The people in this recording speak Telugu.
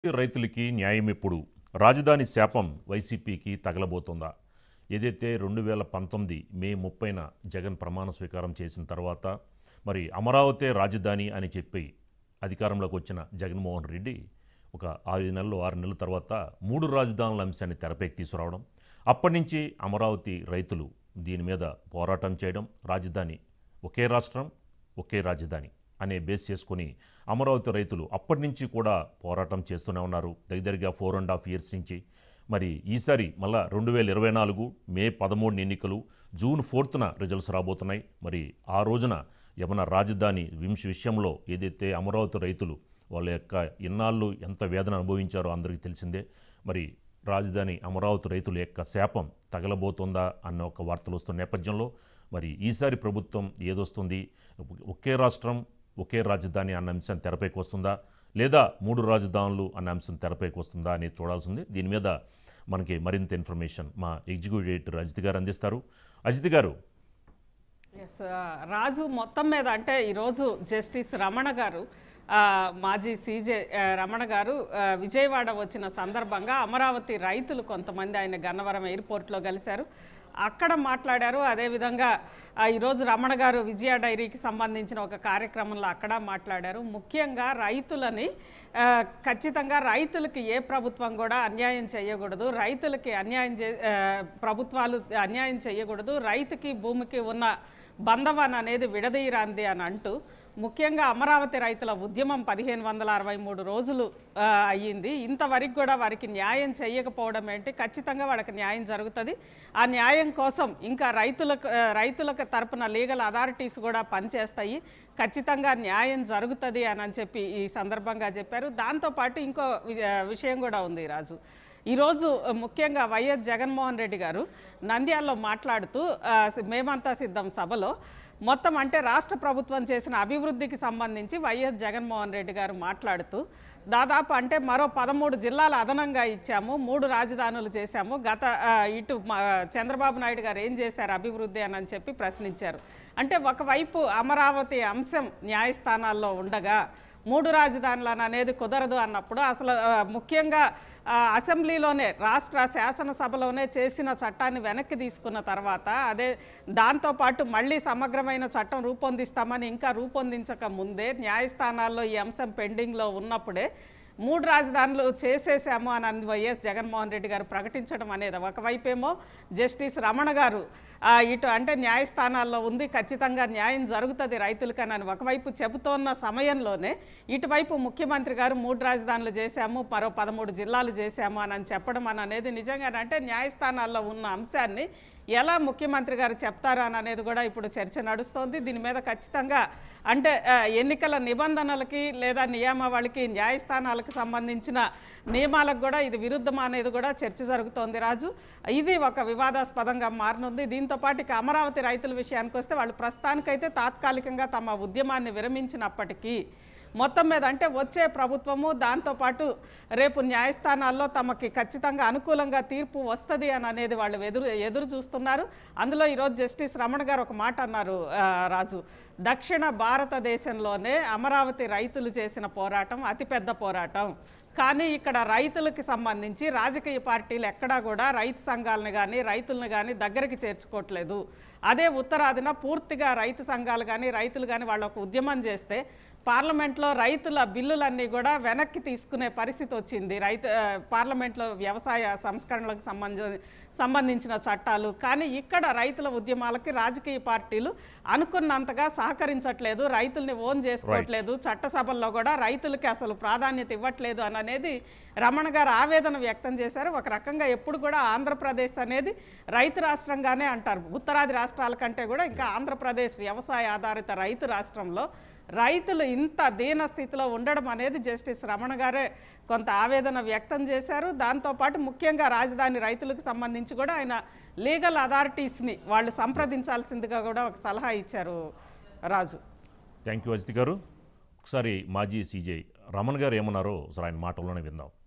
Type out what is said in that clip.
రైతులకి న్యాయం ఎప్పుడు రాజధాని శాపం వైసీపీకి తగలబోతోందా ఏదైతే రెండు వేల పంతొమ్మిది మే ముప్పైన జగన్ ప్రమాణ స్వీకారం చేసిన తర్వాత మరి అమరావతి రాజధాని అని చెప్పి అధికారంలోకి వచ్చిన జగన్మోహన్ రెడ్డి ఒక ఐదు నెలలు ఆరు నెలల తర్వాత మూడు రాజధానుల అంశాన్ని తెరపైకి తీసుకురావడం అప్పటి నుంచి అమరావతి రైతులు దీని మీద పోరాటం చేయడం రాజధాని ఒకే రాష్ట్రం ఒకే రాజధాని అనే బేస్ చేసుకొని అమరావతి రైతులు అప్పటి నుంచి కూడా పోరాటం చేస్తూనే ఉన్నారు దగ్గరగా ఫోర్ అండ్ హాఫ్ ఇయర్స్ నుంచి మరి ఈసారి మళ్ళా రెండు వేల ఇరవై నాలుగు మే పదమూడు ఎన్నికలు జూన్ ఫోర్త్న రిజల్ట్స్ రాబోతున్నాయి మరి ఆ రోజున ఏమన్నా రాజధాని వింశ విషయంలో ఏదైతే అమరావతి రైతులు వాళ్ళ యొక్క ఇన్నాళ్ళు ఎంత వేదన అనుభవించారో అందరికీ తెలిసిందే మరి రాజధాని అమరావతి రైతుల యొక్క శాపం తగలబోతుందా అన్న ఒక వార్తలు వస్తున్న నేపథ్యంలో మరి ఈసారి ప్రభుత్వం ఏదొస్తుంది ఒకే రాష్ట్రం ఒకే రాజధాని అన్న అంశం తెరపైకి వస్తుందా లేదా మూడు రాజధానులు అన్న అంశం తెరపైకి వస్తుందా అనేది చూడాల్సింది దీని మీద మనకి మరింత ఇన్ఫర్మేషన్ మా ఎగ్జిక్యూటివ్ ఎడిటర్ అజిత్ గారు అందిస్తారు అజిత్ గారు ఎస్ రాజు మొత్తం మీద అంటే ఈరోజు జస్టిస్ రమణ గారు ఆ, మాజీ సీజే ఆ, రమణ గారు ఆ, విజయవాడ వచ్చిన సందర్భంగా అమరావతి రైతులు కొంతమంది ఆయన గన్నవరం ఎయిర్పోర్ట్లో కలిశారు అక్కడ మాట్లాడారు అదేవిధంగా ఆ, ఈరోజు రమణ గారు విజయ డైరీకి సంబంధించిన ఒక కార్యక్రమంలో అక్కడ మాట్లాడారు ముఖ్యంగా రైతులని ఆ, ఖచ్చితంగా రైతులకి ఏ ప్రభుత్వం కూడా అన్యాయం చేయకూడదు రైతులకి అన్యాయం చే ఆ, ప్రభుత్వాలు అన్యాయం చేయకూడదు రైతుకి భూమికి ఉన్న బంధవాన్ అనేది విడదీయరాంది అని అంటూ ముఖ్యంగా అమరావతి రైతుల ఉద్యమం పదిహేను వందల అరవై మూడు రోజులు ఆ, అయ్యింది ఇంతవరకు కూడా వారికి న్యాయం చేయకపోవడం ఏంటి ఖచ్చితంగా వాళ్ళకి న్యాయం జరుగుతుంది ఆ న్యాయం కోసం ఇంకా రైతులకు ఆ, రైతులకు తరపున లీగల్ అథారిటీస్ కూడా పనిచేస్తాయి ఖచ్చితంగా న్యాయం జరుగుతుంది అని అని చెప్పి ఈ సందర్భంగా చెప్పారు దాంతోపాటు ఇంకో వి- ఆ, విషయం కూడా ఉంది రాజు ఈరోజు ముఖ్యంగా వైఎస్ జగన్మోహన్ రెడ్డి గారు నంద్యాలలో మాట్లాడుతూ ఆ, మేమంతా సిద్ధం సభలో మొత్తం అంటే రాష్ట్ర ప్రభుత్వం చేసిన అభివృద్ధికి సంబంధించి వైఎస్ జగన్మోహన్ రెడ్డి గారు మాట్లాడుతూ దాదాపు అంటే మరో పదమూడు జిల్లాలు అదనంగా ఇచ్చాము మూడు రాజధానులు చేశాము గత ఆ, ఇటు మా చంద్రబాబు నాయుడు గారు ఏం చేశారు అభివృద్ధి అని అని చెప్పి ప్రశ్నించారు అంటే ఒకవైపు అమరావతి అంశం న్యాయస్థానాల్లో ఉండగా మూడు రాజధానులను అనేది కుదరదు అన్నప్పుడు అసలు ఆ, ముఖ్యంగా ఆ, అసెంబ్లీలోనే రాష్ట్ర శాసనసభలోనే చేసిన చట్టాన్ని వెనక్కి తీసుకున్న తర్వాత అదే దాంతోపాటు మళ్ళీ సమగ్రమైన చట్టం రూపొందిస్తామని ఇంకా రూపొందించక ముందే న్యాయస్థానాల్లో ఈ అంశం పెండింగ్లో ఉన్నప్పుడే మూడు రాజధానులు చేసేసాము అని అంది వైఎస్ జగన్మోహన్ రెడ్డి గారు ప్రకటించడం అనేది ఒకవైపేమో జస్టిస్ రమణ గారు ఆ, ఇటు అంటే న్యాయస్థానాల్లో ఉంది ఖచ్చితంగా న్యాయం జరుగుతుంది రైతులకని అని ఒకవైపు చెబుతోన్న సమయంలోనే ఇటువైపు ముఖ్యమంత్రి గారు మూడు రాజధానులు చేశాము మరో పదమూడు జిల్లాలు చేశాము అని అని చెప్పడం అని అనేది నిజంగానే అంటే న్యాయస్థానాల్లో ఉన్న అంశాన్ని ఎలా ముఖ్యమంత్రి గారు చెప్తారు అని అనేది కూడా ఇప్పుడు చర్చ నడుస్తోంది దీని మీద ఖచ్చితంగా అంటే ఆ, ఎన్నికల నిబంధనలకి లేదా నియమావళికి న్యాయస్థానాలకు సంబంధించిన నియమాలకు కూడా ఇది విరుద్ధం అనేది కూడా చర్చ జరుగుతోంది రాజు ఇది ఒక వివాదాస్పదంగా మారనుంది దీంతో పాటు ఇక అమరావతి రైతుల విషయానికి వస్తే వాళ్ళు ప్రస్తుతానికైతే తాత్కాలికంగా తమ ఉద్యమాన్ని విరమించినప్పటికీ మొత్తం మీద అంటే వచ్చే ప్రభుత్వము దాంతోపాటు రేపు న్యాయస్థానాల్లో తమకి ఖచ్చితంగా అనుకూలంగా తీర్పు వస్తుంది అని అనేది వాళ్ళు ఎదురు ఎదురు చూస్తున్నారు అందులో ఈరోజు జస్టిస్ రమణ గారు ఒక మాట అన్నారు ఆ, రాజు దక్షిణ భారతదేశంలోనే అమరావతి రైతులు చేసిన పోరాటం అతిపెద్ద పోరాటం కానీ ఇక్కడ రైతులకు సంబంధించి రాజకీయ పార్టీలు ఎక్కడా కూడా రైతు సంఘాలను కానీ రైతులను కానీ దగ్గరికి చేర్చుకోవట్లేదు అదే ఉత్తరాదిన పూర్తిగా రైతు సంఘాలు కానీ రైతులు కానీ వాళ్ళు ఒక ఉద్యమం చేస్తే పార్లమెంట్లో రైతుల బిల్లులన్నీ కూడా వెనక్కి తీసుకునే పరిస్థితి వచ్చింది రైతు ఆ, పార్లమెంట్లో వ్యవసాయ సంస్కరణలకు సంబంధ సంబంధించిన చట్టాలు కానీ ఇక్కడ రైతుల ఉద్యమాలకి రాజకీయ పార్టీలు అనుకున్నంతగా సహకరించట్లేదు రైతుల్ని ఓన్ చేసుకోవట్లేదు చట్టసభల్లో కూడా రైతులకి అసలు ప్రాధాన్యత ఇవ్వట్లేదు అని అనేది రమణ గారు ఆవేదన వ్యక్తం చేశారు ఒక రకంగా ఎప్పుడు కూడా ఆంధ్రప్రదేశ్ అనేది రైతు రాష్ట్రంగానే అంటారు ఉత్తరాది రాష్ట్రాల కంటే కూడా ఇంకా ఆంధ్రప్రదేశ్ వ్యవసాయ ఆధారిత రైతు రాష్ట్రంలో రైతులు ఇంత దీన స్థితిలో ఉండడం అనేది జస్టిస్ రమణ గారే కొంత ఆవేదన వ్యక్తం చేశారు దాంతోపాటు ముఖ్యంగా రాజధాని రైతులకు సంబంధించి కూడా ఆయన లీగల్ అథారిటీస్ని వాళ్ళు సంప్రదించాల్సిందిగా కూడా ఒక సలహా ఇచ్చారు రాజు థ్యాంక్ యూ అజిత్ గారు ఒకసారి మాజీ సీజే రమణ్ గారు ఏమన్నారో ఒకసారి ఆయన మాటల్లోనే విందాం